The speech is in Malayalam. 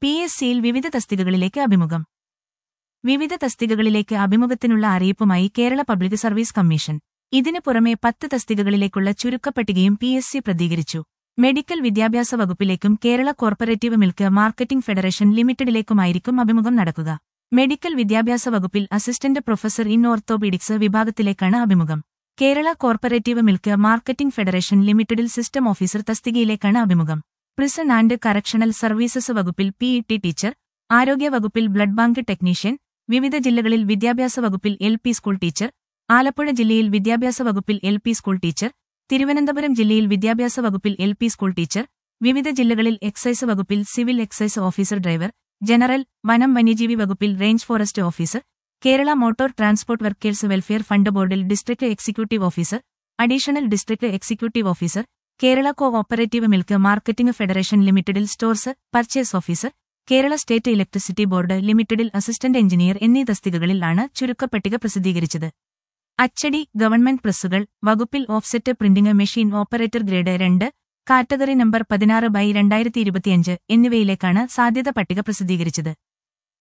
പി എസ് സിയിൽ വിവിധ തസ്തികകളിലേക്ക് അഭിമുഖം വിവിധ തസ്തികകളിലേക്ക് അഭിമുഖത്തിനുള്ള അറിയിപ്പുമായി കേരള പബ്ലിക് സർവീസ് കമ്മീഷൻ ഇതിനു പുറമെ പത്ത് തസ്തികകളിലേക്കുള്ള ചുരുക്കപ്പട്ടികയും പി എസ് സി പ്രസിദ്ധീകരിച്ചു മെഡിക്കൽ വിദ്യാഭ്യാസ വകുപ്പിലേക്കും Kerala corporative milk marketing federation ലിമിറ്റഡിലേക്കുമായിരിക്കും അഭിമുഖം നടക്കുക മെഡിക്കൽ വിദ്യാഭ്യാസ വകുപ്പിൽ അസിസ്റ്റന്റ് പ്രൊഫസർ ഇൻ ഓർത്തോപീഡിക്സ് വിഭാഗത്തിലേക്കാണ് അഭിമുഖം Kerala corporative milk marketing federation ലിമിറ്റഡിൽ സിസ്റ്റം ഓഫീസർ തസ്തികയിലേക്കാണ് അഭിമുഖം പ്രിസൺ ആൻഡ് കറക്ഷണൽ സർവീസസ് വകുപ്പിൽ പി ഇ ടി ടീച്ചർ ആരോഗ്യ വകുപ്പിൽ ബ്ലഡ് ബാങ്ക് ടെക്നീഷ്യൻ വിവിധ ജില്ലകളിൽ വിദ്യാഭ്യാസ വകുപ്പിൽ L P school teacher Alappuzha ജില്ലയിൽ വിദ്യാഭ്യാസ വകുപ്പിൽ L P school teacher Thiruvananthapuram ജില്ലയിൽ വിദ്യാഭ്യാസ വകുപ്പിൽ എൽ പി സ്കൂൾ ടീച്ചർ വിവിധ ജില്ലകളിൽ എക്സൈസ് വകുപ്പിൽ civil excise officer driver general വനം വന്യജീവി വകുപ്പിൽ range forest officer Kerala motor transport workers welfare fund ബോർഡിൽ district executive officer additional district executive officer Kerala cooperative milk marketing federation ലിമിറ്റഡിൽ stores purchase officer Kerala state electricity board ലിമിറ്റഡിൽ അസിസ്റ്റന്റ് എഞ്ചിനീയർ എന്നീ തസ്തികകളിലാണ് ചുരുക്കപ്പട്ടിക പ്രസിദ്ധീകരിച്ചത് അച്ചടി ഗവൺമെന്റ് പ്രസ്സുകൾ വകുപ്പിൽ offset printing machine operator grade രണ്ട് കാറ്റഗറി നമ്പർ പതിനാറ് ബൈ രണ്ടായിരത്തി ഇരുപത്തിയഞ്ച് എന്നിവയിലേക്കാണ് സാധ്യത പട്ടിക പ്രസിദ്ധീകരിച്ചത്